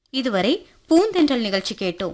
இதுவரை பூந்தென்றல் நிகழ்ச்சி கேட்டோம்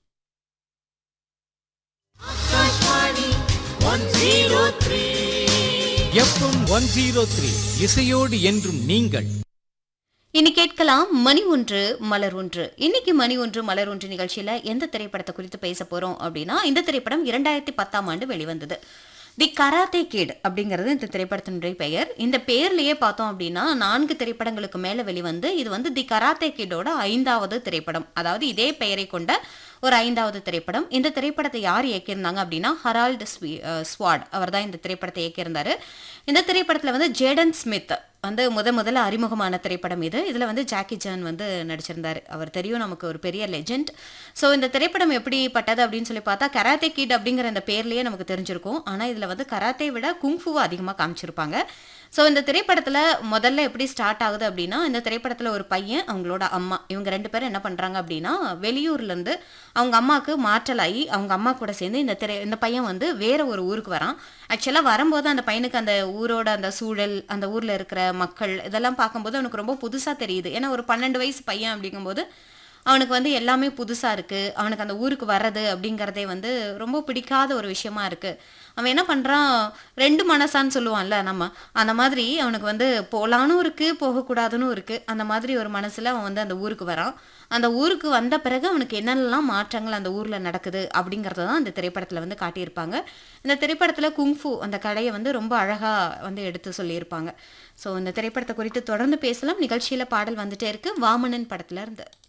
எஃப்எம் ஒன் ஜீரோ த்ரீ இசையோடு என்றும் நீங்கள் இனி கேட்கலாம் மணி ஒன்று மலர் ஒன்று இன்னைக்கு மணி ஒன்று மலர் ஒன்று நிகழ்ச்சியில எந்த திரைப்படத்தை குறித்து பேச போறோம் அப்படின்னா இந்த திரைப்படம் இரண்டாயிரத்தி பத்தாம் ஆண்டு வெளிவந்தது தி கராத்தே கிட் அப்படிங்கிறது இந்த திரைப்படத்தினுடைய பெயர் இந்த பெயர்லயே பார்த்தோம் அப்படின்னா நான்கு திரைப்படங்களுக்கு மேல வெளிவந்து இது வந்து தி கராத்தே கிட்டோட ஐந்தாவது திரைப்படம் அதாவது இதே பெயரை கொண்ட ஒரு ஐந்தாவது திரைப்படம் இந்த திரைப்படத்தை யார் இயக்கியிருந்தாங்க அப்படின்னா ஹரால்டு ஸ்வீ- அஹ் ஸ்வாட் அவர் தான் இந்த திரைப்படத்தை இயக்கியிருந்தாரு இந்த திரைப்படத்துல வந்து ஜேடன் ஸ்மித் வந்து முத முதல்ல அறிமுகமான திரைப்படம் இது இதுல வந்து ஜாக்கி ஜான் வந்து நடிச்சிருந்தாரு அவர் தெரியும் நமக்கு ஒரு பெரிய லெஜெண்ட் ஸோ இந்த திரைப்படம் எப்படிப்பட்டது அப்படின்னு சொல்லி பார்த்தா கராத்தே கிட் அப்படிங்கிற இந்த பேர்லயே நமக்கு தெரிஞ்சிருக்கும் ஆனா இதுல வந்து கராத்தே விட குங்ஃபுவை அதிகமா காமிச்சிருப்பாங்க ஸோ இந்த திரைப்படத்துல முதல்ல எப்படி ஸ்டார்ட் ஆகுது அப்படின்னா இந்த திரைப்படத்துல ஒரு பையன் அவங்களோட அம்மா இவங்க ரெண்டு பேரும் என்ன பண்றாங்க அப்படின்னா வெளியூர்ல இருந்து அவங்க அம்மாவுக்கு மாற்றலாகி அவங்க அம்மா கூட சேர்ந்து இந்த திரை இந்த பையன் வந்து வேற ஒரு ஊருக்கு வரான் ஆக்சுவலாக வரும்போது அந்த பையனுக்கு அந்த ஊரோட அந்த சூழல் அந்த ஊர்ல இருக்கிற மக்கள் இதெல்லாம் பார்க்கும்போது அவனுக்கு ரொம்ப புதுசா தெரியுது ஏன்னா ஒரு பன்னெண்டு வயசு பையன் அப்படிங்கும்போது அவனுக்கு வந்து எல்லாமே புதுசா இருக்கு அவனுக்கு அந்த ஊருக்கு வர்றது அப்படிங்கிறதே வந்து ரொம்ப பிடிக்காத ஒரு விஷயமா இருக்கு அவன் என்ன பண்றான் ரெண்டு மனசான்னு சொல்லுவான்ல நம்ம அந்த மாதிரி அவனுக்கு வந்து போலானும் இருக்கு போகக்கூடாதுன்னு இருக்கு அந்த மாதிரி ஒரு மனசுல அவன் வந்து அந்த ஊருக்கு வரான் அந்த ஊருக்கு வந்த பிறகு அவனுக்கு என்னென்னலாம் மாற்றங்கள் அந்த ஊர்ல நடக்குது அப்படிங்கறத தான் இந்த திரைப்படத்துல வந்து காட்டியிருப்பாங்க இந்த திரைப்படத்துல குங்ஃபு அந்த கடையை வந்து ரொம்ப அழகா வந்து எடுத்து சொல்லியிருப்பாங்க ஸோ இந்த திரைப்படத்தை குறித்து தொடர்ந்து பேசலாம் நிகழ்ச்சியில பாடல் வந்துட்டே இருக்கு வாமனன் படத்துல இருந்து